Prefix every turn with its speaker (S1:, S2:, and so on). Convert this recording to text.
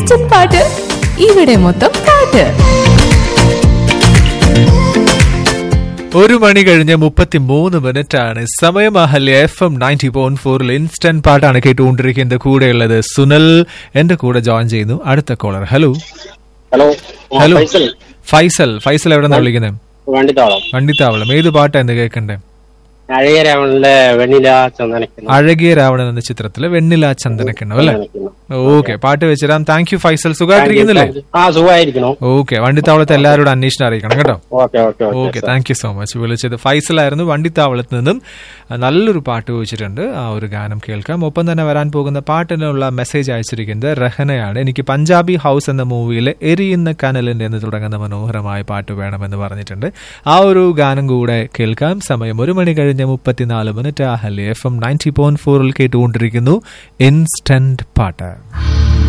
S1: instant പാട്ട് ഇവിടെ മൊത്തം പാട്ട്
S2: ഒരു മണി കഴിഞ്ഞ് മുപ്പത്തി മൂന്ന് മിനിറ്റ് ആണ് സമയമഹല്യ എഫ് എം നയൻറ്റി പോയിന്റ് ഫോറിൽ ഇൻസ്റ്റന്റ് പാട്ടാണ് കേട്ടുകൊണ്ടിരിക്കുന്നത് കൂടെയുള്ളത് സുനൽ എന്റെ കൂടെ ജോയിൻ ചെയ്യുന്നു അടുത്ത caller hello
S3: hello
S2: hello
S3: Faisal
S2: Faisal Faisal എവിടെ നിന്നാണ് വിളിക്കുന്നത്
S3: വണ്ടിത്താവളം
S2: വണ്ടിത്താവളം ഏത് പാട്ടാ എന്ന് കേൾക്കണ്ടേ
S3: അഴകിയ രാവണിലെ വെണ്ണില ചന്ദനക്കുന്നു
S2: അഴകിയ രാവണൻ എന്ന ചിത്രത്തിലെ വെണ്ണില ചന്ദനക്കിണ്ണം അല്ലേ ഓക്കെ പാട്ട് വെച്ചിരാം താങ്ക് യു ഫൈസൽ സുഖമായിട്ടിരിക്കുന്നില്ലേ
S3: ആ സുഖമായിരിക്കണോ
S2: ഓക്കെ വണ്ടിത്താവളത്തെ എല്ലാവരോടും അന്വേഷണം അറിയിക്കണം കേട്ടോ
S3: okay okay
S2: okay thank you so much വിളിച്ചത് ഫൈസലായിരുന്നു വണ്ടിത്താവളത്ത് നിന്നും നല്ലൊരു പാട്ട് ചോദിച്ചിട്ടുണ്ട് ആ ഒരു ഗാനം കേൾക്കാം ഒപ്പം തന്നെ വരാൻ പോകുന്ന പാട്ടിനുള്ള മെസ്സേജ് അയച്ചിരിക്കുന്നത് റഹനയാണ് എനിക്ക് പഞ്ചാബി ഹൗസ് എന്ന മൂവിയിലെ എരിയുന്ന കനലിന്റെ എന്ന് തുടങ്ങുന്ന മനോഹരമായ പാട്ട് വേണമെന്ന് പറഞ്ഞിട്ടുണ്ട് ആ ഒരു ഗാനം കൂടെ കേൾക്കാം സമയം ഒരു മണി കഴിഞ്ഞ് മുപ്പത്തിനാല് minute Ahalya F M ninety point ഫോറിൽ കേട്ടുകൊണ്ടിരിക്കുന്നു ഇൻസ്റ്റന്റ് പാട്ട്